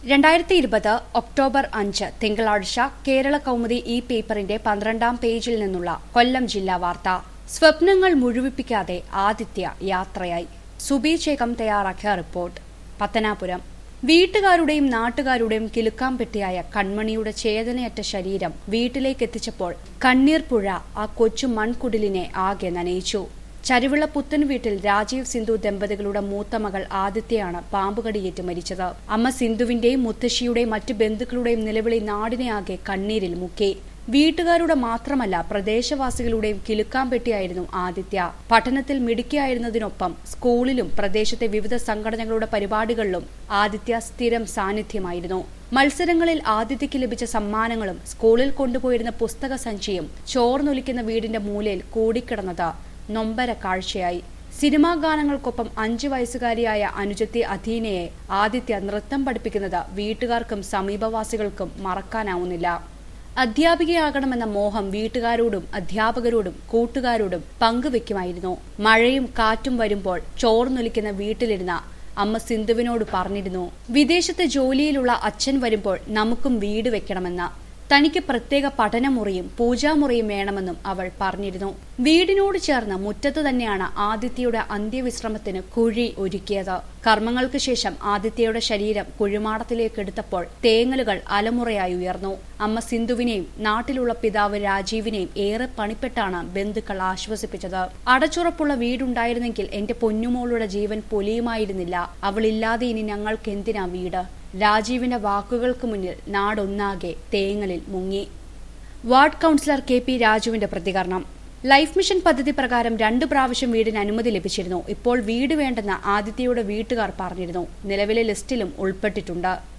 രണ്ടായിരത്തി ഇരുപത് ഒക്ടോബർ അഞ്ച് തിങ്കളാഴ്ച കേരള കൗമുദി ഈ പേപ്പറിന്റെ പന്ത്രണ്ടാം പേജിൽ നിന്നുള്ള കൊല്ലം ജില്ലാ വാർത്ത സ്വപ്നങ്ങൾ മുഴുവിപ്പിക്കാതെ ആദിത്യ യാത്രയായി സുബി ചേകം തയ്യാറാക്കിയ റിപ്പോർട്ട് പത്തനാപുരം വീട്ടുകാരുടെയും നാട്ടുകാരുടെയും കിലുക്കാൻ പെട്ടിയായ കൺമണിയുടെ ചേതനയറ്റ ശരീരം വീട്ടിലേക്ക് എത്തിച്ചപ്പോൾ കണ്ണീർ പുഴ ആ കൊച്ചു മൺകുടിലിനെ ആകെ നനയിച്ചു ചരുവിള പുത്തൻ വീട്ടിൽ രാജീവ് സിന്ധു ദമ്പതികളുടെ മൂത്ത മകൾ ആദിത്യയാണ് പാമ്പുകടിയേറ്റ് മരിച്ചത് അമ്മ സിന്ധുവിന്റെയും മുത്തശ്ശിയുടെയും മറ്റു ബന്ധുക്കളുടെയും നിലവിളി നാടിനെ ആകെ കണ്ണീരിൽ മുക്കി വീട്ടുകാരുടെ മാത്രമല്ല പ്രദേശവാസികളുടെയും കിലുക്കാൻ പെട്ടിയായിരുന്നു ആദിത്യ പഠനത്തിൽ മിടുക്കിയായിരുന്നതിനൊപ്പം സ്കൂളിലും പ്രദേശത്തെ വിവിധ സംഘടനകളുടെ പരിപാടികളിലും ആദിത്യ സ്ഥിരം സാന്നിധ്യമായിരുന്നു മത്സരങ്ങളിൽ ആദിത്യയ്ക്ക് ലഭിച്ച സമ്മാനങ്ങളും സ്കൂളിൽ കൊണ്ടുപോയിരുന്ന പുസ്തക സഞ്ചിയും ചോർന്നൊലിക്കുന്ന വീടിന്റെ മൂലയിൽ കൂടിക്കിടന്നത് നൊമ്പര കാഴ്ചയായി സിനിമാ ഗാനങ്ങൾക്കൊപ്പം അഞ്ചു വയസ്സുകാരിയായ അനുജത്തി അധീനയെ ആദിത്യ നൃത്തം പഠിപ്പിക്കുന്നത് വീട്ടുകാർക്കും സമീപവാസികൾക്കും മറക്കാനാവുന്നില്ല അധ്യാപികയാകണമെന്ന മോഹം വീട്ടുകാരോടും അധ്യാപകരോടും കൂട്ടുകാരോടും പങ്കുവെക്കുമായിരുന്നു മഴയും കാറ്റും വരുമ്പോൾ ചോർന്നൊലിക്കുന്ന വീട്ടിലിരുന്ന അമ്മ സിന്ധുവിനോട് പറഞ്ഞിരുന്നു വിദേശത്തെ ജോലിയിലുള്ള അച്ഛൻ വരുമ്പോൾ നമുക്കും വീട് വെക്കണമെന്ന് തനിക്ക് പ്രത്യേക പഠനമുറിയും പൂജാമുറിയും വേണമെന്നും അവൾ പറഞ്ഞിരുന്നു വീടിനോട് ചേർന്ന് മുറ്റത്ത് തന്നെയാണ് ആദിത്യയുടെ അന്ത്യവിശ്രമത്തിന് കുഴി ഒരുക്കിയത് കർമ്മങ്ങൾക്ക് ശേഷം ആദിത്യയുടെ ശരീരം കുഴിമാടത്തിലേക്ക് എടുത്തപ്പോൾ തേങ്ങലുകൾ അലമുറയായി ഉയർന്നു അമ്മ സിന്ധുവിനെയും നാട്ടിലുള്ള പിതാവ് രാജീവിനെയും ഏറെ പണിപ്പെട്ടാണ് ബന്ധുക്കൾ ആശ്വസിപ്പിച്ചത് അടച്ചുറപ്പുള്ള വീടുണ്ടായിരുന്നെങ്കിൽ എന്റെ പൊന്നുമോളുടെ ജീവൻ പൊലിയുമായിരുന്നില്ല അവളില്ലാതെ ഇനി ഞങ്ങൾക്ക് എന്തിനാ വീട് രാജീവിന്റെ വാക്കുകൾക്ക് മുന്നിൽ നാടൊന്നാകെ തേങ്ങലിൽ മുങ്ങി വാർഡ് കൌൺസിലർ കെ പി രാജുവിന്റെ പ്രതികരണം ലൈഫ് മിഷൻ പദ്ധതി പ്രകാരം രണ്ടു പ്രാവശ്യം വീടിന് അനുമതി ലഭിച്ചിരുന്നു ഇപ്പോൾ വീട് വേണ്ടെന്ന് ആദിത്യയുടെ വീട്ടുകാർ പറഞ്ഞിരുന്നു നിലവിലെ ലിസ്റ്റിലും ഉൾപ്പെട്ടിട്ടുണ്ട്